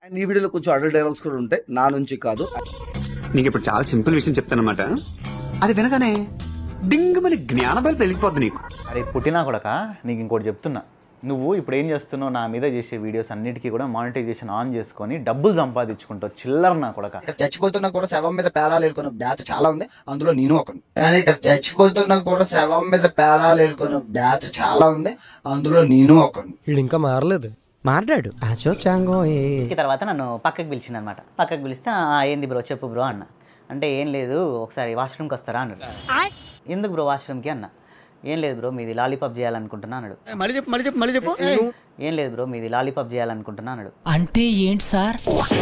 And ఈ వీడియోలో కొంచెం అడల్ డైలాగ్స్ కూడా ఉంటాయి నా నుంచి కాదు నీకు ఇప్పుడు చాలా సింపుల్ విషయం చెప్తానమాట అది వినగానే డింగ్ మరి జ్ఞానబలి తెలిగిపోద్ది నీకు అరే పుట్టినా కొడక నీకు ఇంకోటి చెప్తున్నా నువ్వు ఇప్పుడు ఏం చేస్తున్నావు నా మీద చేసే వీడియోస్ అన్నిటికీ కూడా మానిటైజేషన్ ఆన్ చేసుకొని డబ్బులు సంపాదించుకుంటావు చిల్లర నా కొడక ఇక్కడ చచ్చిపోతున్నా కూడా శవం మీద పేరాలు ఏరుకున్న బ్యాచ్ చాలా ఉంది అందులో నేను ఒకను కానీ ఇక్కడ చచ్చిపోతున్నా కూడా శవం మీద పేరాలు ఏరుకున్న బ్యాచ్ చాలా ఉంది అందులో నేను ఒకను వీడు ఇంకా మారలేదు మాట్లాడు ఈ తర్వాత నన్ను పక్కకి పిలిచింది అనమాట పక్కకి పిలిస్తే "ఆ, ఏంది బ్రో చెప్పు బ్రో అన్న అంటే ఏం లేదు ఒకసారి వాష్రూమ్కి వస్తారా అన్నాడు ఎందుకు బ్రో వాష్రూమ్కి అన్న ఏం లేదు బ్రో మీది లాలీపాప్ చేయాలనుకుంటున్నా అన్నాడు మళ్ళీ చెప్పు మళ్ళీ చెప్పు మళ్ళీ చెప్పు ఏం లేదు బ్రో మీది లాలీపాప్ చేయాలనుకుంటున్నా అన్నాడు అంటే ఏంటి సార్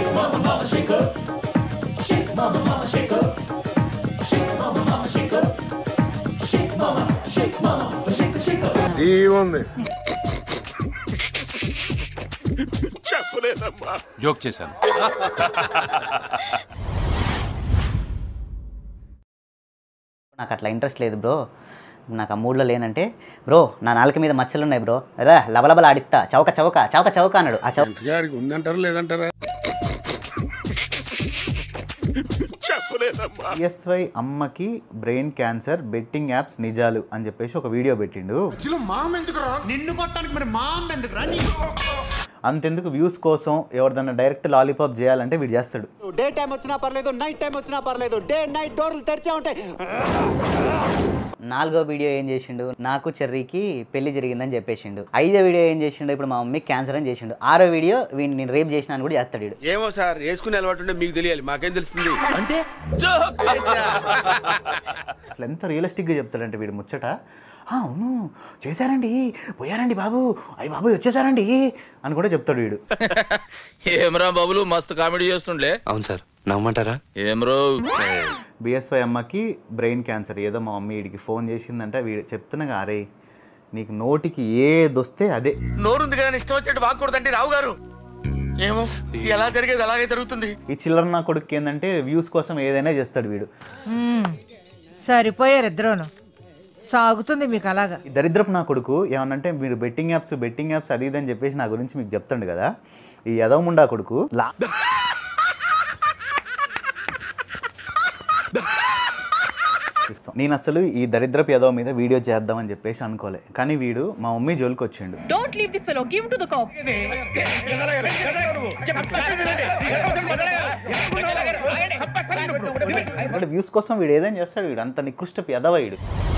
ఏముంది జోక్ చేశాను నాకు అట్లా ఇంట్రెస్ట్ లేదు బ్రో నాకు ఆ మూడ్లో లేనంటే బ్రో నా నాలుక మీద మచ్చలు ఉన్నాయి బ్రో రా లబలబల ఆడిస్తా చౌక చౌక చౌక చౌక అన్నాడు ఆ చౌక గారికి ఉందంటారా లేదంటారా ఎస్వై అమ్మకి బ్రెయిన్ క్యాన్సర్ బెట్టింగ్ యాప్స్ నిజాలు అని చెప్పేసి ఒక వీడియో పెట్టిండు అంతెందుకు వ్యూస్ కోసం ఎవరిదన్నా డైరెక్ట్ లాలీపాప్ చేయాలంటే వీడు చేస్తాడు డే టైం వచ్చినా పర్లేదు నైట్ టైం వచ్చినా పర్లేదు డే నైట్ డోర్లు తెరిచే ఉంటాయి నాలుగో వీడియో ఏం చేసిండు నాకు చెర్రీకి పెళ్లి జరిగిందని చెప్పేసిండు ఐదో వీడియో ఏం చేసిండు ఇప్పుడు మా మమ్మీకి క్యాన్సర్ అని చేసిండు ఆరో వీడియో వీడిని నేను రేప్ చేసిన అని కూడా చేస్తాడు వీడు ఏమో సార్ వేసుకునే అలవాటు ఉంటే మీకు తెలియాలి మాకేం తెలుస్తుంది అంటే అసలు ఎంత రియలిస్టిక్గా చెప్తాడంటే వీడు ముచ్చట "ఆ, అవును చేశారండి పోయారండి బాబు అయ్యి బాబు వచ్చేసారండి అని కూడా చెప్తాడు వీడు ఏమరా బాబులు మస్తు కామెడీ చేస్తుండే అవును సార్ నమ్మంటారా ఏమరో బిఎస్వై అమ్మకి బ్రెయిన్ క్యాన్సర్ ఏదో మా మమ్మీ వీడికి ఫోన్ చేసిందంటే వీడు చెప్తున్నాగా అరే నీకు నోటికి ఏదొస్తే అదే నోరుంది కదా ఇష్టం వచ్చేట్టు వాక్కూడదండి రావు గారు ఏమో ఎలా జరిగేది అలాగే జరుగుతుంది ఈ చిల్లర నా కొడుకు ఏంటంటే వ్యూస్ కోసం ఏదైనా చేస్తాడు వీడు సరిపోయారు ఇద్దరును సాగుతుంది మీకు అలాగా ఈ దరిద్రపు నా కొడుకు ఏమనంటే మీరు బెట్టింగ్ యాప్స్ బెట్టింగ్ యాప్స్ అది ఇది అని చెప్పేసి నా గురించి మీకు చెప్తాడు కదా ఈ యదవముండా కొడుకు లా ఇస్తాం. నేను అసలు ఈ దరిద్రపు యదవ మీద వీడియో చేద్దామని చెప్పేసి అనుకోలే కానీ వీడు మా మమ్మీ జోలికి వచ్చిండు don't leave this fellow give to the cop ఇక్కడ వ్యూస్ కోసం వీడు ఏదైనా చేస్తాడు వీడు అంత నికృష్టపు యదవ వీడు